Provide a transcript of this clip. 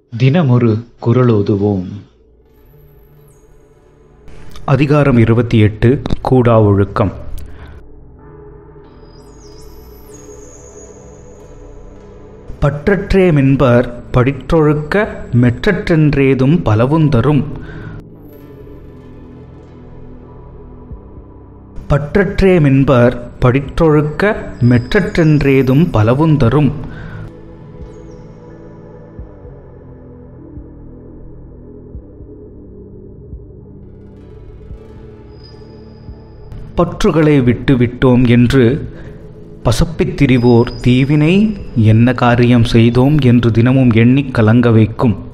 தினமொரு குறளோதுவோம் அதிகாரம் இருபத்தி எட்டு கூடா ஒழுக்கம் பற்றற்றே மின்பர் படிற்றொழுக்க மெற்றற்றென்றேதும் பலவுந்தரும் பற்றற்றே மின்பர் படிற்றொழுக்க மெற்றற்றென்றேதும் பலவுந்தரும் பற்றுகளை விட்டு விட்டோம் என்று பசப்பித் திரிவோர் தீவினை என்ன காரியம் செய்தோம் என்று தினமும் எண்ணிக் கலங்க வைக்கும்